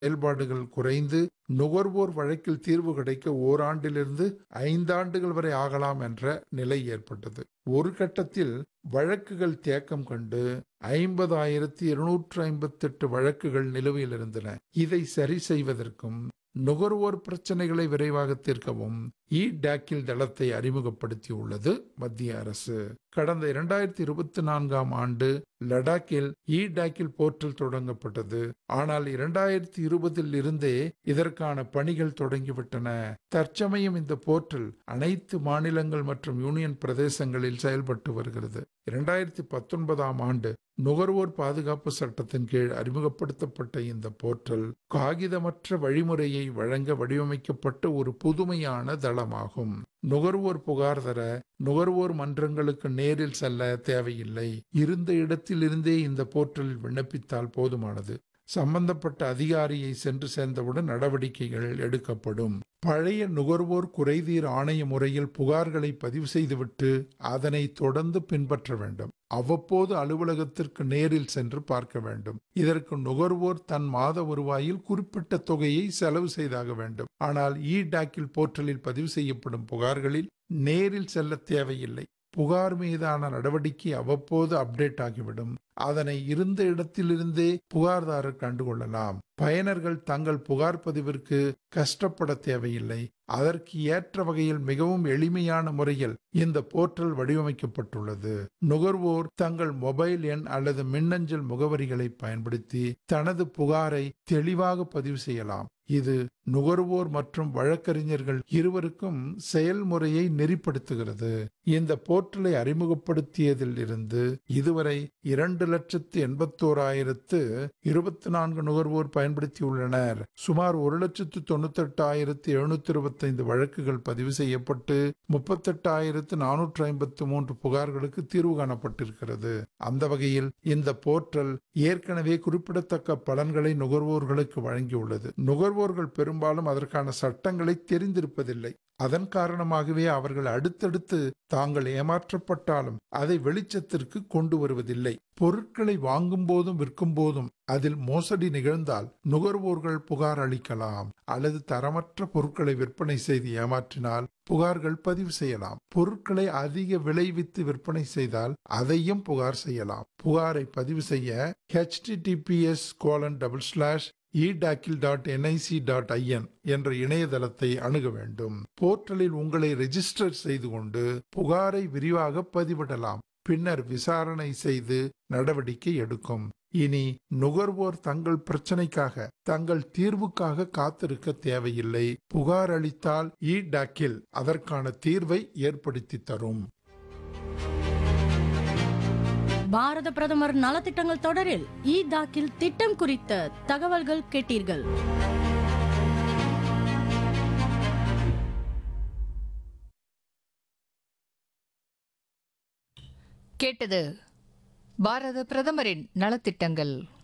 செயல்பாடுகள் குறைந்து நுகர்வோர் வழக்கில் தீர்வு கிடைக்க ஓராண்டிலிருந்து ஐந்தாண்டுகள் வரை ஆகலாம் என்ற நிலை ஏற்பட்டது ஒரு கட்டத்தில் வழக்குகள் தேக்கம் கண்டு ஐம்பதாயிரத்தி இருநூற்று ஐம்பத்தெட்டு வழக்குகள் நிலுவையில் இருந்தன இதை சரி செய்வதற்கும் நுகர்வோர் பிரச்சனைகளை விரைவாக தீர்க்கவும் இ டாக்கில் தளத்தை அறிமுகப்படுத்தியுள்ளது மத்திய அரசு கடந்த இரண்டாயிரத்தி இருபத்தி நான்காம் ஆண்டு லடாக்கில் இ டாக்கில் போர்ட்டல் தொடங்கப்பட்டது ஆனால் இரண்டாயிரத்தி இருபதில் இருந்தே இதற்கான பணிகள் தொடங்கிவிட்டன தற்சமயம் இந்த போர்ட்டல் அனைத்து மாநிலங்கள் மற்றும் யூனியன் பிரதேசங்களில் செயல்பட்டு வருகிறது இரண்டாயிரத்தி பத்தொன்பதாம் ஆண்டு நுகர்வோர் பாதுகாப்பு சட்டத்தின் கீழ் அறிமுகப்படுத்தப்பட்ட இந்த போர்ட்டல் காகிதமற்ற வழிமுறையை வழங்க வடிவமைக்கப்பட்ட ஒரு புதுமையான தளமாகும் நுகர்வோர் புகார் தர நுகர்வோர் மன்றங்களுக்கு நேரில் செல்ல தேவையில்லை இருந்த இடத்தில் இருந்தே இந்த போர்ட்டலில் விண்ணப்பித்தால் போதுமானது சம்பந்தப்பட்ட அதிகாரியை சென்று சேர்ந்தவுடன் நடவடிக்கைகள் எடுக்கப்படும் பழைய நுகர்வோர் குறைதீர் ஆணைய முறையில் புகார்களை பதிவு செய்துவிட்டு அதனை தொடர்ந்து பின்பற்ற வேண்டும் அவ்வப்போது அலுவலகத்திற்கு நேரில் சென்று பார்க்க வேண்டும் இதற்கு நுகர்வோர் தன் மாத வருவாயில் குறிப்பிட்ட தொகையை செலவு செய்தாக வேண்டும் ஆனால் இ டாக்கில் போர்ட்டலில் பதிவு செய்யப்படும் புகார்களில் நேரில் செல்ல தேவையில்லை புகார் மீதான நடவடிக்கை அவ்வப்போது அப்டேட் ஆகிவிடும் அதனை இருந்த இடத்திலிருந்தே புகார்தாரர் கண்டுகொள்ளலாம் பயனர்கள் தங்கள் புகார் பதிவிற்கு கஷ்டப்பட தேவையில்லை அதற்கு ஏற்ற வகையில் மிகவும் எளிமையான முறையில் இந்த போர்ட்டல் வடிவமைக்கப்பட்டுள்ளது நுகர்வோர் தங்கள் மொபைல் எண் அல்லது மின்னஞ்சல் முகவரிகளை பயன்படுத்தி தனது புகாரை தெளிவாக பதிவு செய்யலாம் இது நுகர்வோர் மற்றும் வழக்கறிஞர்கள் இருவருக்கும் செயல்முறையை நெறிப்படுத்துகிறது இந்த போர்ட்டலை அறிமுகப்படுத்தியதில் இருந்து இதுவரை இரண்டு லட்சத்து எண்பத்தோராயிரத்து இருபத்தி நான்கு நுகர்வோர் பயன்படுத்தியுள்ளனர் சுமார் ஒரு லட்சத்து தொண்ணூத்தி எட்டாயிரத்து எழுநூத்தி இருபத்தைந்து வழக்குகள் பதிவு செய்யப்பட்டு முப்பத்தெட்டாயிரத்து நானூற்று ஐம்பத்து மூன்று புகார்களுக்கு தீர்வு காணப்பட்டிருக்கிறது அந்த வகையில் இந்த போர்ட்டல் ஏற்கனவே குறிப்பிடத்தக்க பலன்களை நுகர்வோர்களுக்கு வழங்கியுள்ளது நுகர்வோர்கள் பெரும்பாலும் அதற்கான சட்டங்களை தெரிந்திருப்பதில்லை அதன் காரணமாகவே அவர்கள் அடுத்தடுத்து தாங்கள் ஏமாற்றப்பட்டாலும் அதை வெளிச்சத்திற்கு கொண்டு வருவதில்லை பொருட்களை வாங்கும் போதும் விற்கும் போதும் அதில் மோசடி நிகழ்ந்தால் நுகர்வோர்கள் புகார் அளிக்கலாம் அல்லது தரமற்ற பொருட்களை விற்பனை செய்து ஏமாற்றினால் புகார்கள் பதிவு செய்யலாம் பொருட்களை அதிக விளைவித்து விற்பனை செய்தால் அதையும் புகார் செய்யலாம் புகாரை பதிவு செய்ய ஹெச்டிடிபிஎஸ் கோலன் டபுள் ஸ்லாஷ் இடாக்கில் டாட் என்ஐசி டாட் ஐஎன் என்ற இணையதளத்தை அணுக வேண்டும் போர்ட்டலில் உங்களை ரெஜிஸ்டர் செய்து கொண்டு புகாரை விரிவாக பதிவிடலாம் பின்னர் விசாரணை செய்து நடவடிக்கை எடுக்கும் இனி நுகர்வோர் தங்கள் பிரச்சனைக்காக தங்கள் தீர்வுக்காக காத்திருக்க தேவையில்லை புகார் அளித்தால் இ டாக்கில் அதற்கான தீர்வை ஏற்படுத்தி தரும் பாரத பிரதமர் நலத்திட்டங்கள் தொடரில் இ தாக்கில் திட்டம் குறித்த தகவல்கள் கேட்டீர்கள் கேட்டது பாரத பிரதமரின் நலத்திட்டங்கள்